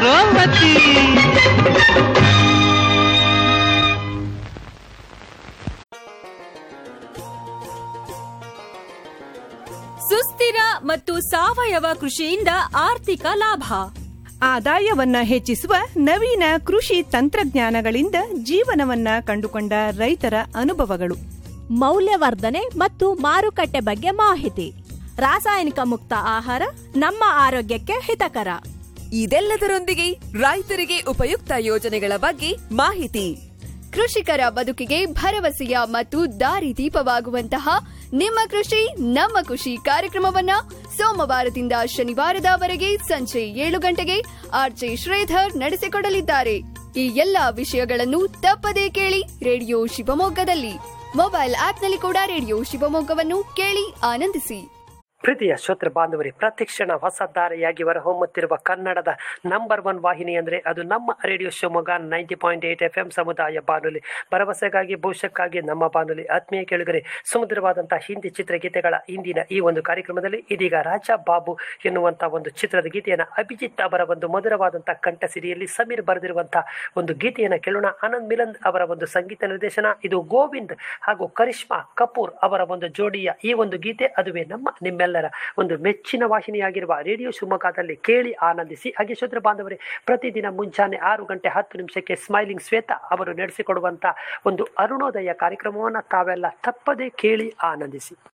ಬಾರೋ ಮತಿ ಸುಸ್ಥಿರ ಮತ್ತು ಸಾವಯವ ಕೃಷಿಯಿಂದ ಆರ್ಥಿಕ ಲಾಭ ಆದಾಯವನ್ನ ಹೆಚ್ಚಿಸುವ ನವೀನ ಕೃಷಿ ತಂತ್ರಜ್ಞಾನಗಳಿಂದ ಜೀವನವನ್ನ ಕಂಡುಕೊಂಡ ರೈತರ ಅನುಭವಗಳು ಮೌಲ್ಯವರ್ಧನೆ ಮತ್ತು ಮಾರುಕಟ್ಟೆ ಬಗ್ಗೆ ಮಾಹಿತಿ ರಾಸಾಯನಿಕ ಮುಕ್ತ ಆಹಾರ ನಮ್ಮ ಆರೋಗ್ಯಕ್ಕೆ ಹಿತಕರ ಇದೆಲ್ಲದರೊಂದಿಗೆ ರೈತರಿಗೆ ಉಪಯುಕ್ತ ಯೋಜನೆಗಳ ಬಗ್ಗೆ ಮಾಹಿತಿ ಕೃಷಿಕರ ಬದುಕಿಗೆ ಭರವಸೆಯ ಮತ್ತು ದಾರಿದೀಪವಾಗುವಂತಹ ನಿಮ್ಮ ಕೃಷಿ ನಮ್ಮ ಖುಷಿ ಕಾರ್ಯಕ್ರಮವನ್ನ ಸೋಮವಾರದಿಂದ ಶನಿವಾರದವರೆಗೆ ಸಂಜೆ ಏಳು ಗಂಟೆಗೆ ಆರ್ಜೆ ಶ್ರೀಧರ್ ನಡೆಸಿಕೊಡಲಿದ್ದಾರೆ ಈ ಎಲ್ಲಾ ವಿಷಯಗಳನ್ನು ತಪ್ಪದೇ ಕೇಳಿ ರೇಡಿಯೋ ಶಿವಮೊಗ್ಗದಲ್ಲಿ ಮೊಬೈಲ್ ಆಪ್ನಲ್ಲಿ ಕೂಡ ರೇಡಿಯೋ ಶಿವಮೊಗ್ಗವನ್ನು ಕೇಳಿ ಆನಂದಿಸಿ ಪ್ರೀತಿಯ ಶ್ರೋತೃ ಬಾಂಧವರೇ ಪ್ರತಿಕ್ಷಣ ಹೊಸ ಧಾರೆಯಾಗಿ ಹೊಮ್ಮುತ್ತಿರುವ ಕನ್ನಡದ ನಂಬರ್ ಒನ್ ವಾಹಿನಿ ಅಂದರೆ ಅದು ನಮ್ಮ radio Shivamogga ninety point eight F M ಸಮುದಾಯ ಬಾನುಲಿ ಭರವಸೆಗಾಗಿ ಭವಿಷ್ಯಕ್ಕಾಗಿ ನಮ್ಮ ಬಾನುಲಿ ಆತ್ಮೀಯ ಕೇಳುಗರೆ ಸುಮಧುರವಾದಂತಹ ಹಿಂದಿ ಚಿತ್ರಗೀತೆಗಳ ಇಂದಿನ ಈ ಒಂದು ಕಾರ್ಯಕ್ರಮದಲ್ಲಿ ಇದೀಗ ರಾಜಾ ಬಾಬು ಎನ್ನುವಂಥ ಒಂದು ಚಿತ್ರದ ಗೀತೆಯನ್ನು ಅಭಿಜಿತ್ ಅವರ ಒಂದು ಮಧುರವಾದಂತಹ ಕಂಠಸಿರಿಯಲ್ಲಿ ಸಮೀರ್ ಬರೆದಿರುವಂತಹ ಒಂದು ಗೀತೆಯನ್ನು ಕೇಳೋಣ ಆನಂದ್ ಮಿಲಂದ್ ಅವರ ಒಂದು ಸಂಗೀತ ನಿರ್ದೇಶನ ಇದು ಗೋವಿಂದ್ ಹಾಗೂ ಕರಿಷ್ಮಾ ಕಪೂರ್ ಅವರ ಒಂದು ಜೋಡಿಯ ಈ ಒಂದು ಗೀತೆ ಅದುವೇ ನಮ್ಮ ನಿಮ್ಮೆಲ್ಲರ ಒಂದು ಮೆಚ್ಚಿನ ವಾಹಿನಿಯಾಗಿರುವ ರೇಡಿಯೋ ಶಿವಮೊಗ್ಗದಲ್ಲಿ ಕೇಳಿ ಆನಂದಿಸಿ ಹಾಗೆ ಶ್ರೋತೃ ಬಾಂಧವರೇ ಪ್ರತಿದಿನ ಮುಂಜಾನೆ ಆರು ಗಂಟೆ ಹತ್ತು ನಿಮಿಷಕ್ಕೆ ಸ್ಮೈಲಿಂಗ್ ಶ್ವೇತಾ ಅವರು ನಡೆಸಿಕೊಡುವಂಥ ಒಂದು ಅರುಣೋದಯ ಕಾರ್ಯಕ್ರಮವನ್ನು ತಾವೆಲ್ಲ ತಪ್ಪದೇ ಕೇಳಿ ಆನಂದಿಸಿ